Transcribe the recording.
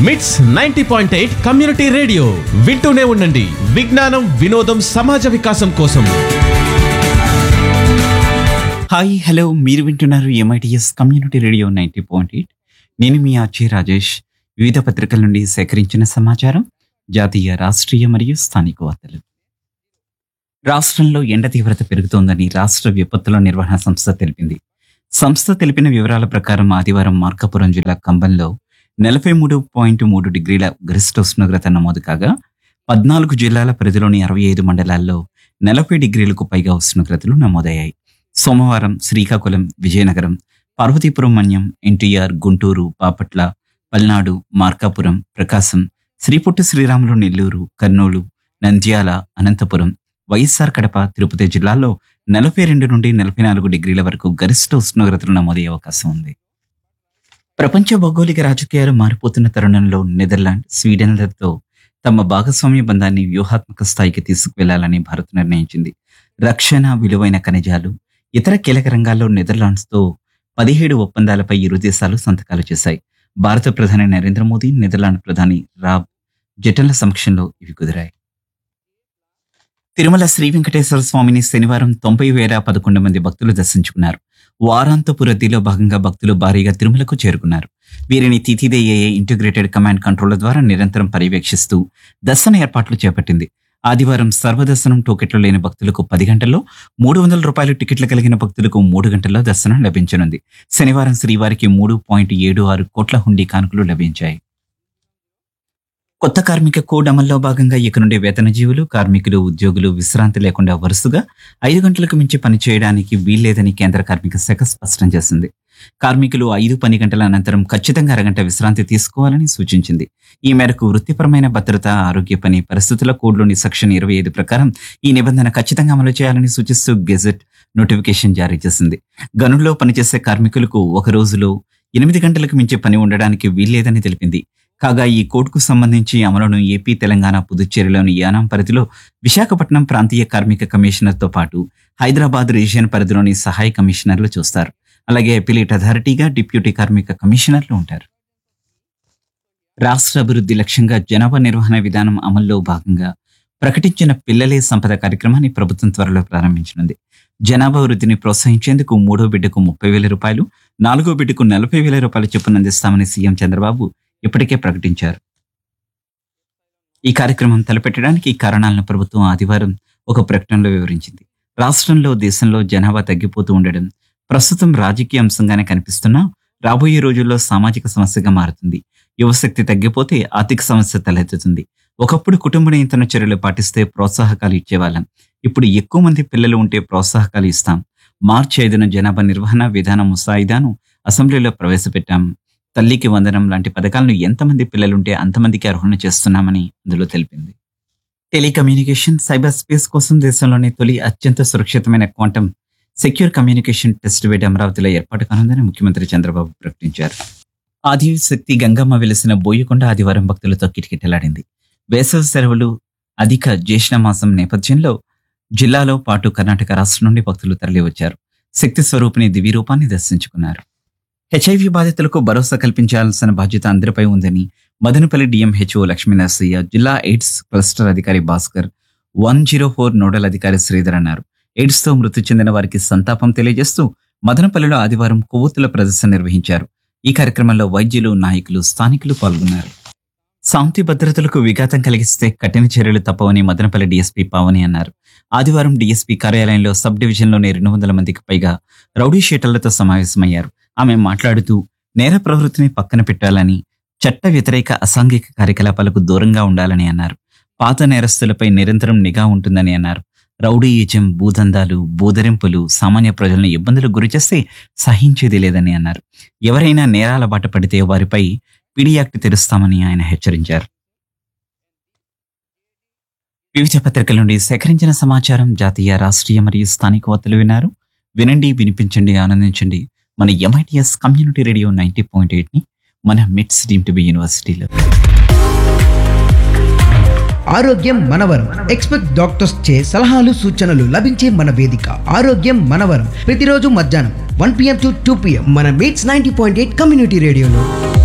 మిట్స్ ninety point eight community radio వింటూనే ఉండండి విజ్ఞానం వినోదం సమాజ వికాసం కోసం హాయ్ హలో మీరు వింటున్నారు MITS community radio ninety point eight నేను మీ ఆర్జే రాజేష్ వివిధ పత్రికల నుండి సేకరించిన సమాచారం జాతీయ రాష్ట్రీయ మరియు స్థానిక వార్తలు రాష్ట్రంలో ఎండ తీవ్రత పెరుగుతోందని రాష్ట్ర విపత్తుల నిర్వహణ సంస్థ తెలిపింది సంస్థ తెలిపిన వివరాల ప్రకారం ఆదివారం మార్కాపురం జిల్లా కంబంలో నలభై మూడు పాయింట్ మూడు డిగ్రీల గరిష్ట ఉష్ణోగ్రత నమోదు కాగా పద్నాలుగు జిల్లాల పరిధిలోని అరవై ఐదు మండలాల్లో నలభై డిగ్రీలకు పైగా ఉష్ణోగ్రతలు నమోదయ్యాయి సోమవారం శ్రీకాకుళం విజయనగరం పార్వతీపురం మన్యం ఎన్టీఆర్ గుంటూరు బాపట్ల పల్నాడు మార్కాపురం ప్రకాశం శ్రీపుట్టు శ్రీరాములు నెల్లూరు కర్నూలు నంద్యాల అనంతపురం వైఎస్ఆర్ కడప తిరుపతి జిల్లాల్లో నలభై రెండు నుండి నలభై నాలుగు డిగ్రీల వరకు గరిష్ట ఉష్ణోగ్రతలు నమోదయ్యే అవకాశం ఉంది ప్రపంచ భౌగోళిక రాజకీయాలు మారిపోతున్న తరుణంలో నెదర్లాండ్ స్వీడన్లతో తమ భాగస్వామ్య బంధాన్ని వ్యూహాత్మక స్థాయికి తీసుకువెళ్లాలని భారత్ నిర్ణయించింది రక్షణ విలువైన ఖనిజాలు ఇతర కీలక రంగాల్లో నెదర్లాండ్స్తో పదిహేడు ఒప్పందాలపై ఇరు దేశాలు సంతకాలు చేశాయి భారత ప్రధాని నరేంద్ర మోదీ నెదర్లాండ్ ప్రధాని రాబ్ జటన్ల సమక్షంలో ఇవి కుదిరాయి తిరుమల శ్రీ వెంకటేశ్వర స్వామిని శనివారం తొంభై వేల పదకొండు మంది భక్తులు దర్శించుకున్నారు వారాంతపు రద్దీలో భాగంగా భక్తులు భారీగా తిరుమలకు చేరుకున్నారు వీరిని తిథిదేఏఏ ఇంటిగ్రేటెడ్ కమాండ్ కంట్రోల్ ద్వారా నిరంతరం పర్యవేక్షిస్తూ దర్శన ఏర్పాట్లు చేపట్టింది ఆదివారం సర్వదర్శనం టోకెట్లు లేని భక్తులకు పది గంటల్లో మూడు వందల రూపాయలు టికెట్లు కలిగిన భక్తులకు మూడు గంటల్లో దర్శనం లభించనుంది శనివారం శ్రీవారికి మూడు పాయింట్ ఏడు ఆరు కోట్ల హుండీ కానుకలు లభించాయి కొత్త కార్మిక కోడ్ అమల్లో భాగంగా ఇక నుండి వేతన జీవులు కార్మికులు ఉద్యోగులు విశ్రాంతి లేకుండా వరుసగా ఐదు గంటలకు మించి పని చేయడానికి వీల్లేదని కేంద్ర కార్మిక శాఖ స్పష్టం చేసింది కార్మికులు ఐదు పని గంటల అనంతరం ఖచ్చితంగా అరగంట విశ్రాంతి తీసుకోవాలని సూచించింది ఈ మేరకు వృత్తిపరమైన భద్రత ఆరోగ్య పని పరిస్థితుల కోడ్లోని సెక్షన్ ఇరవై ఐదు ప్రకారం ఈ నిబంధన ఖచ్చితంగా అమలు చేయాలని సూచిస్తూ గెజెట్ నోటిఫికేషన్ జారీ చేసింది గనుల్లో పనిచేసే కార్మికులకు ఒక రోజులో ఎనిమిది గంటలకు మించి పని ఉండడానికి వీల్లేదని తెలిపింది కాగా ఈ కోడ్కు సంబంధించి అమలును ఏపీ తెలంగాణ పుదుచ్చేరిలోని యానాం పరిధిలో విశాఖపట్నం ప్రాంతీయ కార్మిక కమిషనర్తో పాటు హైదరాబాద్ రీజియన్ పరిధిలోని సహాయ కమిషనర్లు చూస్తారు అలాగే అపిలేట్ అథారిటీగా డిప్యూటీ కార్మిక కమిషనర్లు ఉంటారు రాష్ట్ర అభివృద్ధి లక్ష్యంగా జనాభా నిర్వహణ విధానం అమల్లో భాగంగా ప్రకటించిన పిల్లలే సంపద కార్యక్రమాన్ని ప్రభుత్వం త్వరలో ప్రారంభించనుంది జనాభా వృద్ధిని ప్రోత్సహించేందుకు మూడో బిడ్డకు ముప్పై వేల రూపాయలు నాలుగో బిడ్డకు నలభై వేల రూపాయలు చొప్పున అందిస్తామని సీఎం చంద్రబాబు ఇప్పటికే ప్రకటించారు ఈ కార్యక్రమం తలపెట్టడానికి కారణాలను ప్రభుత్వం ఆదివారం ఒక ప్రకటనలో వివరించింది రాష్ట్రంలో దేశంలో జనాభా తగ్గిపోతూ ఉండడం ప్రస్తుతం రాజకీయ అంశంగానే కనిపిస్తున్నా రాబోయే రోజుల్లో సామాజిక సమస్యగా మారుతుంది యువశక్తి తగ్గిపోతే ఆర్థిక సమస్య తలెత్తుతుంది ఒకప్పుడు కుటుంబ నియంత్రణ చర్యలు పాటిస్తే ప్రోత్సాహకాలు ఇచ్చేవాళ్ళం ఇప్పుడు ఎక్కువ మంది పిల్లలు ఉంటే ప్రోత్సాహకాలు ఇస్తాం మార్చి ఐదున జనాభా నిర్వహణ విధాన ముసాయిదాను అసెంబ్లీలో ప్రవేశపెట్టాం తల్లికి వందనం లాంటి పథకాలను ఎంతమంది పిల్లలుంటే అంతమందికి అర్హులను చేస్తున్నామని అందులో తెలిపింది టెలికమ్యూనికేషన్ సైబర్ స్పేస్ కోసం దేశంలోని తొలి అత్యంత సురక్షితమైన quantum secure communication test bed అమరావతిలో ఏర్పాటు కానుందని ముఖ్యమంత్రి చంద్రబాబు ప్రకటించారు ఆదిశక్తి గంగమ్మ వెలిసిన బోయకొండ ఆదివారం భక్తులతో కిటకిటలాడింది వేసవి సెలవులు అధిక జ్యేష్ఠ మాసం నేపథ్యంలో జిల్లాలో పాటు కర్ణాటక రాష్ట్రం నుండి భక్తులు తరలివచ్చారు శక్తి స్వరూపిణి దివి రూపాన్ని దర్శించుకున్నారు హెచ్ఐవి బాధితులకు భరోసా కల్పించాల్సిన బాధ్యత అందరిపై ఉందని మదనపల్లి డిఎంహెచ్ఓ లక్ష్మీనరసయ్య జిల్లా ఎయిడ్స్ క్లస్టర్ అధికారి Bhaskar one zero four nodal అధికారి శ్రీధర్ అన్నారు ఎయిడ్స్ తో మృతి చెందిన వారికి సంతాపం తెలియజేస్తూ మదనపల్లిలో ఆదివారం కొవ్వొత్తుల ప్రదర్శన నిర్వహించారు ఈ కార్యక్రమంలో వైద్యులు నాయకులు స్థానికులు పాల్గొన్నారు శాంతి భద్రతలకు విఘాతం కలిగిస్తే కఠిన చర్యలు తప్పవని మదనపల్లి డీఎస్పీ పావని అన్నారు ఆదివారం డీఎస్పీ కార్యాలయంలో సబ్ డివిజన్లోని రెండు వందల మందికి పైగా రౌడీ షీటర్లతో సమావేశమయ్యారు ఆమె మాట్లాడుతూ నేర ప్రవృత్తిని పక్కన పెట్టాలని చట్ట వ్యతిరేక అసాంఘిక కార్యకలాపాలకు దూరంగా ఉండాలని అన్నారు పాత నేరస్తులపై నిరంతరం నిఘా ఉంటుందని అన్నారు రౌడీయిజం భూదందాలు బూదరింపులు సామాన్య ప్రజలను ఇబ్బందులకు గురిచేస్తే సహించేది లేదని అన్నారు ఎవరైనా నేరాల బాట పడితే వారిపై పిడి యాక్ట్ తెరుస్తామని ఆయన హెచ్చరించారు వివిధ పత్రికల నుండి సేకరించిన సమాచారం జాతీయ రాష్ట్రీయ మరియు స్థానిక వార్తలు విన్నారు వినండి వినిపించండి ఆనందించండి మన MITS community radio ninety point eight ని మన మిట్స్ డీమ్ టు బి యూనివర్సిటీలో ఆరోగ్యం మనవరం ఎక్స్పెక్ట్ డాక్టర్స్ చే సలహాలు సూచనలు లభించే మన వేదిక ఆరోగ్యం మనవరం ప్రతిరోజు మధ్యాహ్నం one PM to two PM మన MITS ninety point eight community రేడియోలో